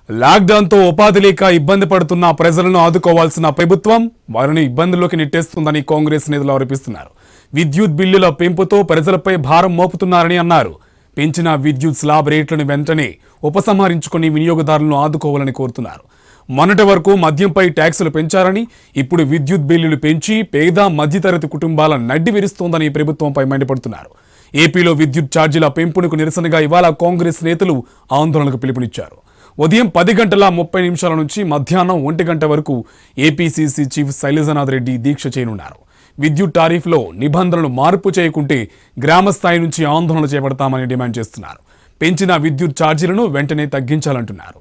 లాక్డౌన్తో ఉపాధి లేక ఇబ్బంది పడుతున్న ప్రజలను ఆదుకోవాల్సిన ప్రభుత్వం వారిని ఇబ్బందుల్లోకి నెట్టేస్తుందని కాంగ్రెస్ నేతలు ఆరోపిస్తున్నారు విద్యుత్ బిల్లుల పెంపుతో ప్రజలపై భారం మోపుతున్నారని అన్నారు పెంచిన విద్యుత్ స్లాబ్ రేట్లను వెంటనే ఉపసంహరించుకుని వినియోగదారులను ఆదుకోవాలని కోరుతున్నారు మొన్నటి వరకు మద్యంపై ట్యాక్సులు పెంచారని ఇప్పుడు విద్యుత్ బిల్లులు పెంచి పేద మధ్యతరగతి కుటుంబాల నడ్డి విరుస్తోందని ప్రభుత్వంపై మండిపడుతున్నారు ఏపీలో విద్యుత్ ఛార్జీల పెంపునకు నిరసనగా ఇవాళ కాంగ్రెస్ నేతలు ఆందోళనకు పిలుపునిచ్చారు ఉదయం పది గంటల ముప్పై నిమిషాల నుంచి మధ్యాహ్నం ఒంటి గంట వరకు ఏపీసీసీ చీఫ్ శైలజనాథ్ రెడ్డి దీక్ష చేయనున్నారు విద్యుత్ టారిఫ్లో నిబంధనలు మార్పు చేయకుంటే గ్రామ స్థాయి నుంచి ఆందోళన చేపడతామని డిమాండ్ చేస్తున్నారు పెంచిన విద్యుత్ ఛార్జీలను వెంటనే తగ్గించాలంటున్నారు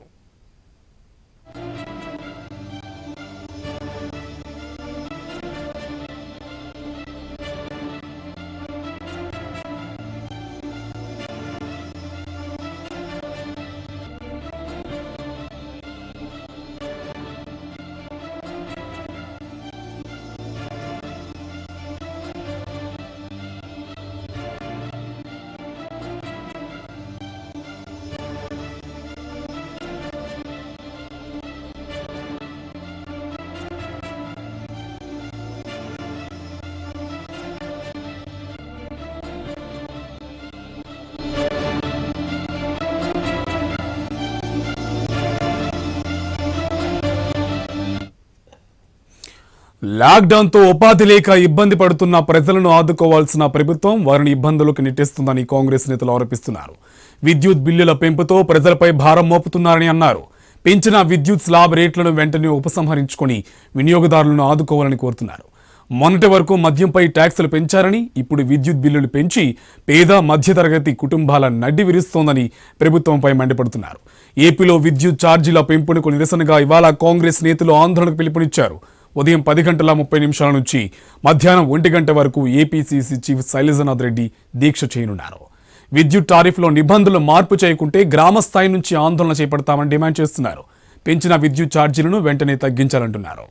లాక్డౌన్తో ఉపాధి లేక ఇబ్బంది పడుతున్న ప్రజలను ఆదుకోవాల్సిన ప్రభుత్వం వారిని ఇబ్బందులకు నెట్టేస్తుందని కాంగ్రెస్ నేతలు ఆరోపిస్తున్నారు విద్యుత్ బిల్లుల పెంపుతో ప్రజలపై భారం మోపుతున్నారని అన్నారు పెంచిన విద్యుత్ స్లాబ్ రేట్లను వెంటనే ఉపసంహరించుకొని వినియోగదారులను ఆదుకోవాలని కోరుతున్నారు మొన్నటి వరకు మద్యంపై ట్యాక్సులు పెంచారని ఇప్పుడు విద్యుత్ బిల్లులు పెంచి పేద మధ్యతరగతి కుటుంబాల నడ్డి విరుస్తోందని ప్రభుత్వంపై మండిపడుతున్నారు ఏపీలో విద్యుత్ ఛార్జీల పెంపునకు నిరసనగా ఇవాళ కాంగ్రెస్ నేతలు ఆందోళనకు పిలుపునిచ్చారు ఉదయం పది గంటల ముప్పై నిమిషాల నుంచి మధ్యాహ్నం ఒంటి గంట వరకు ఏపీసీసీ చీఫ్ శైలజనాథ్ రెడ్డి దీక్ష చేయనున్నారు విద్యుత్ టారిఫ్లో నిబంధనలు మార్పు చేయకుంటే గ్రామ స్థాయి నుంచి ఆందోళన చేపడతామని డిమాండ్ చేస్తున్నారు పెంచిన విద్యుత్ ఛార్జీలను వెంటనే తగ్గించాలంటున్నారు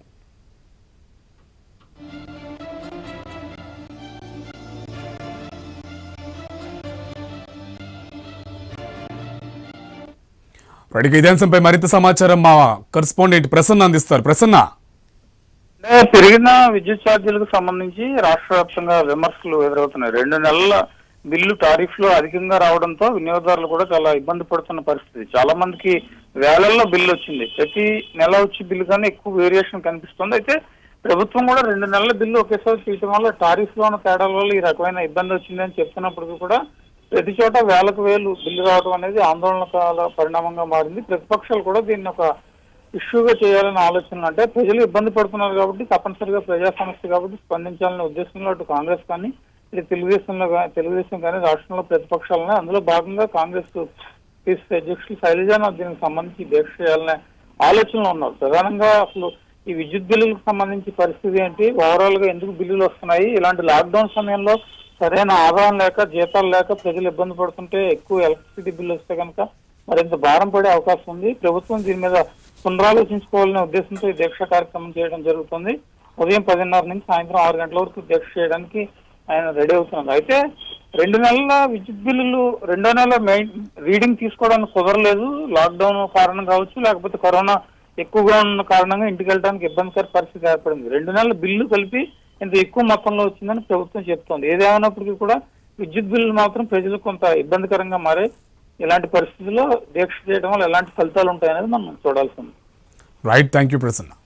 రైట్గా ఇదే అంశంపై మరింత సమాచారం మా కరెస్పాండెంట్ ప్రసన్న అందిస్తారు ప్రసన్న అంటే పెరిగిన విద్యుత్ ఛార్జీలకు సంబంధించి రాష్ట్ర వ్యాప్తంగా విమర్శలు ఎదురవుతున్నాయి రెండు నెలల బిల్లు టారిఫ్ లో అధికంగా రావడంతో వినియోగదారులు కూడా చాలా ఇబ్బంది పడుతున్న పరిస్థితి చాలా మందికి వేలల్లో బిల్లు వచ్చింది ప్రతి నెల వచ్చే బిల్లు కన్నా ఎక్కువ వేరియేషన్ కనిపిస్తుంది అయితే ప్రభుత్వం కూడా రెండు నెలల బిల్లు ఒకేసారి తీయటం వల్ల టారిఫ్ లో ఉన్న తేడాల వల్ల ఈ రకమైన ఇబ్బంది వచ్చిందని చెప్తున్నప్పటికీ కూడా ప్రతి చోట వేలకు వేలు బిల్లు రావడం అనేది ఆందోళనకాల పరిణామంగా మారింది ప్రతిపక్షాలు కూడా దీన్ని ఒక ఇష్యూగా చేయాలనే ఆలోచన అంటే ప్రజలు ఇబ్బంది పడుతున్నారు కాబట్టి తప్పనిసరిగా ప్రజా సమస్య కాబట్టి స్పందించాలనే ఉద్దేశంలో అటు కాంగ్రెస్ కానీ ఇటు తెలుగుదేశంలో గా- తెలుగుదేశం కానీ రాష్ట్రంలో ప్రతిపక్షాలని అందులో భాగంగా కాంగ్రెస్ పిసిసి అధ్యక్షులు శైలజానాథ్ దీనికి సంబంధించి దీక్ష చేయాలనే ఆలోచనలో ఉన్నారు ప్రధానంగా అసలు ఈ విద్యుత్ బిల్లులకు సంబంధించి పరిస్థితి ఏంటి ఓవరాల్ గా ఎందుకు బిల్లులు వస్తున్నాయి ఇలాంటి లాక్డౌన్ సమయంలో సరైన ఆదాయం లేక జీతాలు లేక ప్రజలు ఇబ్బంది పడుతుంటే ఎక్కువ ఎలక్ట్రిసిటీ బిల్లు వస్తే కనుక మరింత భారం పడే అవకాశం ఉంది ప్రభుత్వం దీని మీద పునరాలోచించుకోవాలనే ఉద్దేశంతో ఈ దీక్ష కార్యక్రమం చేయడం జరుగుతుంది ఉదయం పదిన్నర నుంచి సాయంత్రం ఆరు గంటల వరకు దీక్ష చేయడానికి ఆయన రెడీ అవుతున్నారు అయితే రెండు నెలల విద్యుత్ బిల్లులు రెండో నెల మెయిన్ రీడింగ్ తీసుకోవడానికి కుదరలేదు లాక్డౌన్ కారణం కావచ్చు లేకపోతే కరోనా ఎక్కువగా ఉన్న కారణంగా ఇంటికి వెళ్ళడానికి ఇబ్బందికర పరిస్థితి ఏర్పడింది రెండు నెలల బిల్లు కలిపి ఇంత ఎక్కువ మొత్తంలో వచ్చిందని ప్రభుత్వం చెప్తోంది ఏదేమైనప్పటికీ కూడా విద్యుత్ బిల్లులు మాత్రం ప్రజలకు కొంత ఇబ్బందికరంగా మారే ఇలాంటి పరిస్థితుల్లో దీక్ష చేయడం వల్ల ఎలాంటి ఫలితాలు ఉంటాయనేది మనం చూడాల్సి ఉంది రైట్ థ్యాంక్ యూ ప్రసన్న